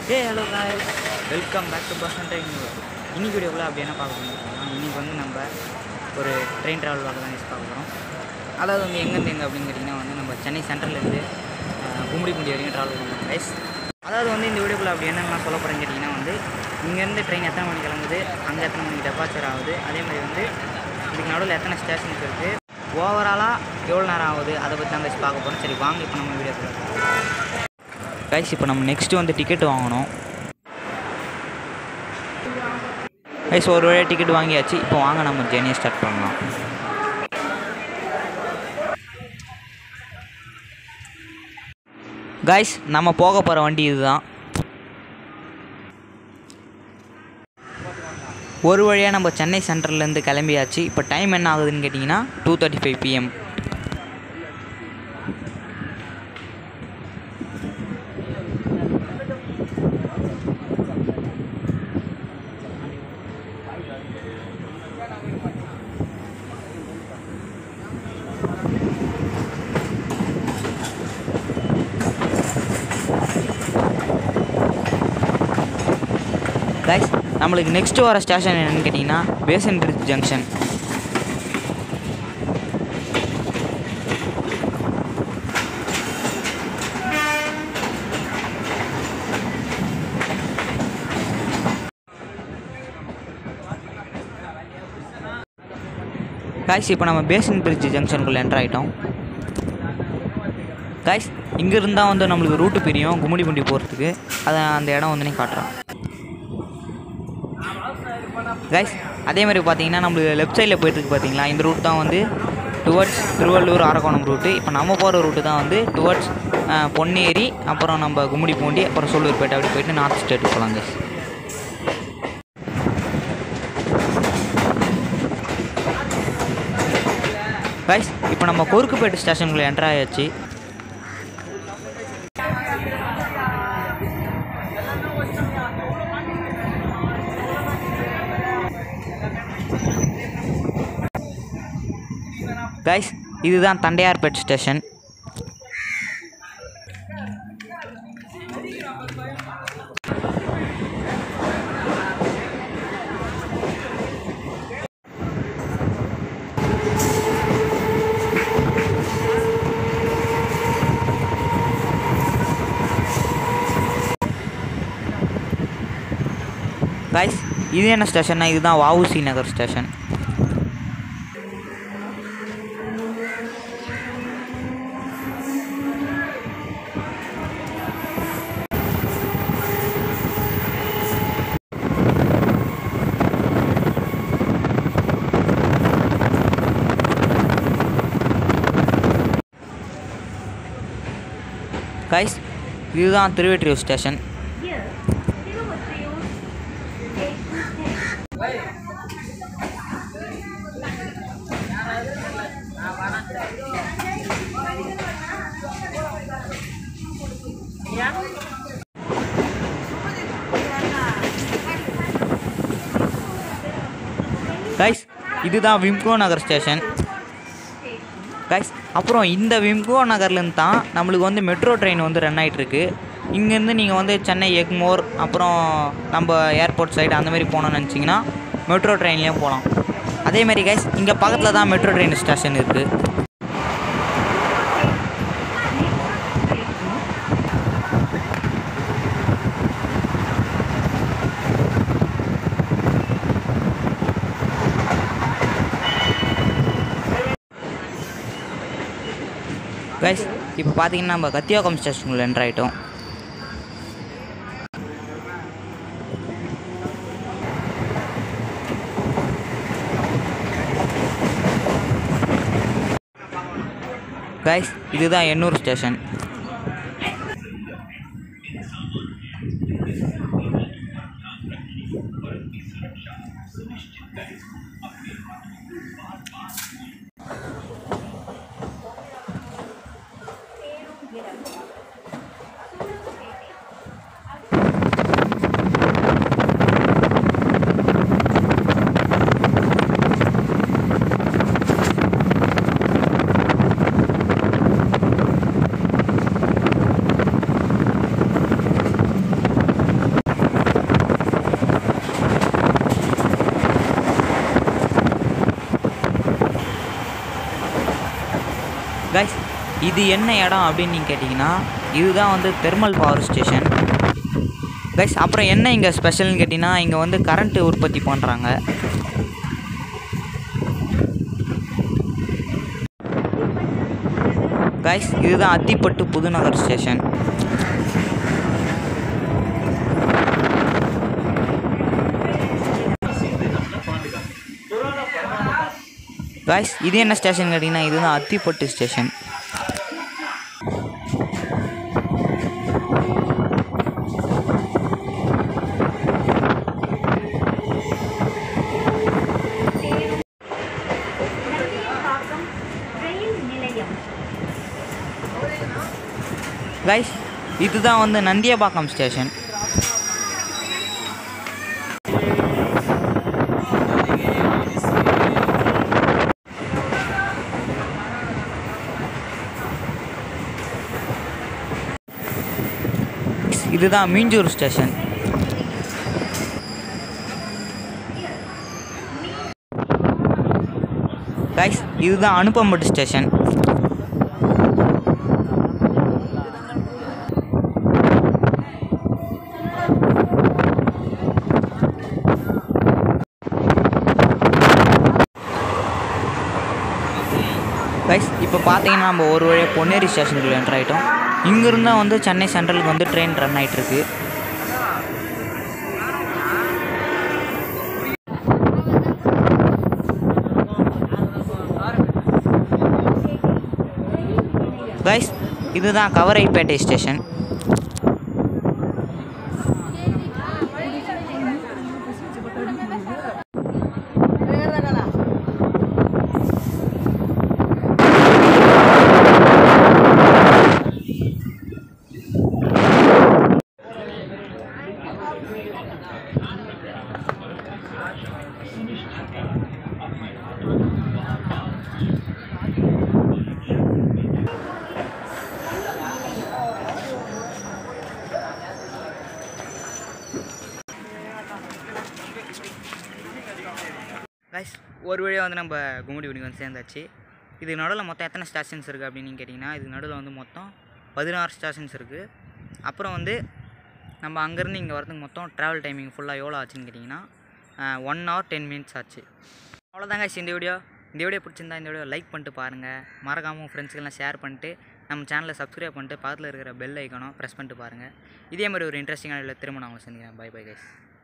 A hello guys welcome back to bus train இன்னைக்கு வீடியோக்குள்ள அப்படி என்ன பார்க்க போகிறோம் இன்னைக்கு வந்து நம்ம ஒரு ட்ரெயின் ட்ராவல் வாங்க தான் பார்க்க போகிறோம் அதாவது வந்து எங்கேருந்து எங்கே அப்படின்னு கேட்டிங்கன்னா வந்து நம்ம சென்னை சென்ட்ரல்லேருந்து கும்மிடிப்பூண்டி வரைக்கும் ட்ராவல் பண்ணுவோம் கைஸ் அதாவது வந்து இந்த வீடியோக்குள்ள அப்படி என்னென்ன சொல்ல போகிறேன்னு கேட்டிங்கன்னா வந்து இங்கேருந்து ட்ரெயின் எத்தனை மணிக்கு கிளம்புது அங்கே எத்தனை மணிக்கு டெபாச்சர் ஆகுது அதே மாதிரி வந்து இதுக்கு நடுவில் எத்தனை ஸ்டேஷன்ஸ் இருக்குது ஓவராலாக எவ்வளோ நேரம் ஆகுது அதை பற்றி தான் கைஸ் பார்க்க போகிறோம் சரி வாங்க இப்போ நம்ம வீடியோக்குள்ள கைஸ் இப்போ நம்ம நெக்ஸ்ட்டு வந்து டிக்கெட் வாங்கணும் கைஸ் ஒரு வழியாக டிக்கெட் வாங்கியாச்சு இப்போ வாங்க நம்ம ஜேர்னியை ஸ்டார்ட் பண்ணலாம் கைஸ் நம்ம போக போகிற வண்டி இதுதான் ஒரு வழியாக நம்ம சென்னை சென்ட்ரல்லேருந்து கிளம்பியாச்சு இப்போ டைம் என்ன ஆகுதுன்னு கேட்டிங்கன்னா two thirty five PM guys நம்மளுக்கு நெக்ஸ்ட் வர ஸ்டேஷன் என்னன்னு கேட்டிங்கன்னா பேசன் பிரிட்ஜ் ஜங்ஷன் கைஸ் இப்போ நம்ம பேசன் பிரிட்ஜ் ஜங்ஷனுக்குள்ளே என்டர் ஆகிட்டோம் கைஸ் இங்கேருந்து தான் வந்து நம்மளுக்கு ரூட்டு பிரியும் கும்மிடிப்பூண்டி போகிறதுக்கு அதை அந்த இடம் வந்து நீ காட்டுறோம் கைஸ் அதே மாதிரி பார்த்தீங்கன்னா நம்மளுக்கு லெஃப்ட் சைடில் போயிட்டுருக்கு பார்த்தீங்களா இந்த ரூட் தான் வந்து டுவர்ட்ஸ் திருவள்ளூர் அரக்கோணம் ரூட்டு இப்போ நம்ம போகிற ரூட்டு தான் வந்து டுவர்ட்ஸ் பொன்னேரி அப்புறம் நம்ம கும்மிடிப்பூண்டி அப்புறம் சொல்லூர்பேட்டை அப்படி போயிட்டு நார்த் ஸ்டேட்டுக்கு போகலாம் கைஸ் கைஸ் இப்போ நம்ம கொருக்குப்பேட்டு ஸ்டேஷனுக்குள்ளே என்டர் ஆயாச்சு கைஸ் இதுதான் தண்டையார்பேட் ஸ்டேஷன் கைஸ் இது என்ன ஸ்டேஷன்னா இதுதான் வஉசி நகர் ஸ்டேஷன் கைஸ் இதுதான் திருவெற்றியூர் ஸ்டேஷன் கைஸ் இதுதான் விம்கோ நகர் ஸ்டேஷன் கைஸ் அப்புறம் இந்த விம்கோ நகர்லேருந்து தான் நம்மளுக்கு வந்து மெட்ரோ ட்ரெயின் வந்து ரன் ஆகிட்டுருக்கு இங்கேருந்து நீங்கள் வந்து சென்னை எக்மோர் அப்புறம் நம்ம ஏர்போர்ட் சைடு அந்த மாதிரி போகணும்னு நினச்சிங்கன்னா மெட்ரோ ட்ரெயின்லேயும் போகலாம் அதேமாரி கைஸ் இங்கே பக்கத்தில் தான் மெட்ரோ ட்ரெயின் ஸ்டேஷன் இருக்குது கைஸ் இப்போ பார்த்தீங்கன்னா நம்ம கத்தியோகம் ஸ்டேஷனுக்குள்ள என்டர் ஆகிட்டோம் கைஸ் இதுதான் எண்ணூர் ஸ்டேஷன் இது என்ன இடம் அப்படின்னு நீங்கள் கேட்டிங்கன்னா இதுதான் வந்து தெர்மல் பவர் ஸ்டேஷன் கைஸ் அப்புறம் என்ன இங்கே ஸ்பெஷல்னு கேட்டிங்கன்னா இங்கே வந்து கரண்ட்டு உற்பத்தி பண்ணுறாங்க கைஸ் இதுதான் அத்திப்பட்டு புதுநகர் ஸ்டேஷன் கைஸ் இது என்ன ஸ்டேஷன் கேட்டிங்கன்னா இதுதான் அத்திப்பட்டு ஸ்டேஷன் பாக்கம் ரயில் நிலையம் கைஸ் இதுதான் வந்து நந்தியபாக்கம் ஸ்டேஷன் இதுதான் மீஞ்சூர் ஸ்டேஷன் கைஸ் இதுதான் அனுப்பம்பட்டு ஸ்டேஷன் கைஸ் இப்போ பார்த்தீங்கன்னா நம்ம ஒரு வழியாக பொன்னேரி ஸ்டேஷனுக்குள்ள என்ட்ரு ஆகிட்டோம் இங்கேருந்து தான் வந்து சென்னை சென்ட்ரலுக்கு வந்து ட்ரெயின் ரன் ஆகிட்டு இருக்கு கைஸ் இதுதான் கவரைப்பேட்டை ஸ்டேஷன் கைஸ் ஒரு வழியாக வந்து நம்ம கும்மிடிபுடிக்கு வந்து சேர்ந்தாச்சு இது நடுவில் மொத்தம் எத்தனை ஸ்டேஷன்ஸ் இருக்குது அப்படின்னு கேட்டிங்கன்னா இது நடுவில் வந்து மொத்தம் பதினாறு ஸ்டேஷன்ஸ் இருக்குது அப்புறம் வந்து நம்ம அங்கேருந்து இங்கே வரதுக்கு மொத்தம் ட்ராவல் டைமிங் ஃபுல்லாக எவ்வளோ ஆச்சுன்னு கேட்டிங்கன்னா ஒன் ஹவர் டென் மினிட்ஸ் ஆச்சு அவ்வளோதாங்க இந்த வீடியோ இந்த வீடியோ பிடிச்சிருந்தா இந்த வீடியோ லைக் பண்ணிட்டு பாருங்கள் மறக்காமல் ஃப்ரெண்ட்ஸுக்கெல்லாம் ஷேர் பண்ணிட்டு நம்ம சேனலை சப்ஸ்கிரைப் பண்ணிட்டு பக்கத்தில் இருக்கிற பெல் ஐக்கானும் ப்ரெஸ் பண்ணிட்டு பாருங்கள் இதே மாதிரி ஒரு இன்ட்ரெஸ்டிங்கான வீடியோவில் திரும்ப நான் உங்களை சந்திக்கிறேன் பை பை கைஸ்